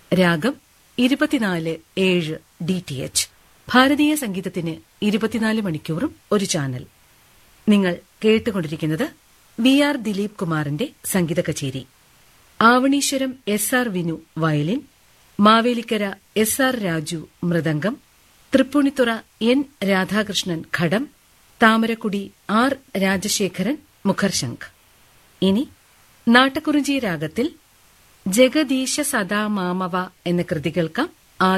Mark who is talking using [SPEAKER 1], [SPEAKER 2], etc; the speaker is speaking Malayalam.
[SPEAKER 1] രാഗം ഇരുപത്തിനാല് ഏഴ് ഡി ടി എച്ച് ഭാരതീയ സംഗീതത്തിന് ഇരുപത്തിനാല് മണിക്കൂറും ഒരു ചാനൽ നിങ്ങൾ കേട്ടുകൊണ്ടിരിക്കുന്നത് വി ആർ ദിലീപ് കുമാറിന്റെ സംഗീത കച്ചേരി Avaneeswaram S R Vinu violin Mavelikkara S R Raju mridangam Tripunithura N Radhakrishnan ghatam Thamarakudi R Rajasekharan മുഖർശംഖ് ഇനി നാട്ടക്കുറിഞ്ചി രാഗത്തിൽ ജഗദീശ സദാ മാമവ എന്ന കൃതി കേൾക്കാം